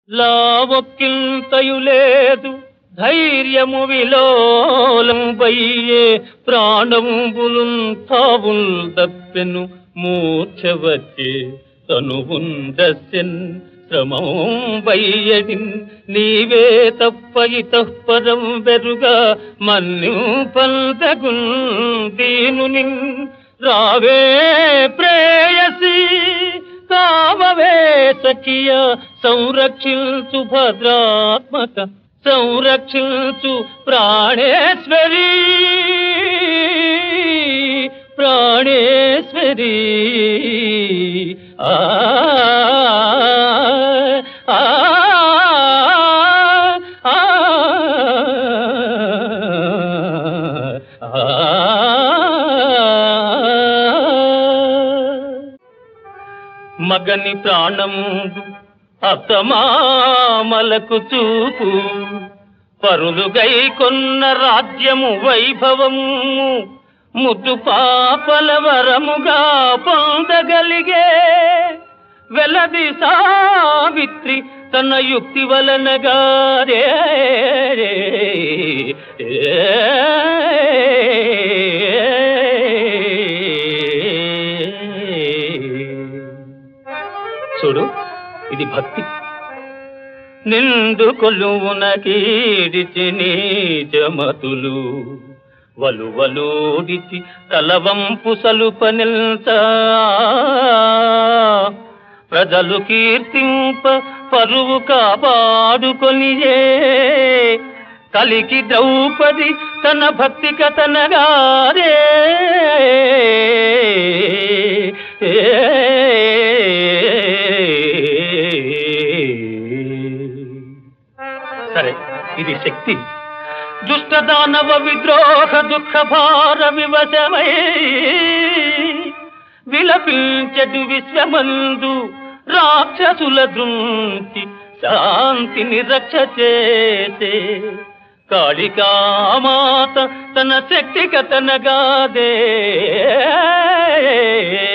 లావొక్కింతయు లేదు ధైర్యము విలోలంబయ్యే ప్రాణంబులున్ తావుల్ దప్పెను మూర్ఛవచ్చే తనువుండస్యన్ శ్రమం వయ్యడిన్ నీవే తప్ప ఇతఃపరం బెరుగా మన్యు పంతగున్ దీనునిన్ రావే ప్రేయసి కావవే సఖియ సంరక్షించు భద్రాత్మక సంరక్షించు ప్రాణేశ్వరి ప్రాణేశ్వరి ఆ ఆ, ఆ, మగని ప్రాణముందు అత్తమామలకు చూపు పరులుగై కొన్న రాజ్యము వైభవము ముద్దు పాపల వరముగా పొందగలిగే వెలది సావిత్రి తన యుక్తి వలనగా రే చూడు ఇది భక్తి నిండు కొలువున కీడిచి నీచమతులు వలువలోడిచి తలవంపు సలుపనిల్త ప్రజలు కీర్తింప పరువు కాపాడుకొనియే కలికి ద్రౌపది తన భక్తి కథనగారే సరే ఇది శక్తి దుష్ట దానవ విద్రోహ దుఃఖ భార వివశమై విలపించడు విశ్వమందు రాక్షసుల దృంచి శాంతిని రక్ష చేసే కాళికామాత తన శక్తి కథనగాదే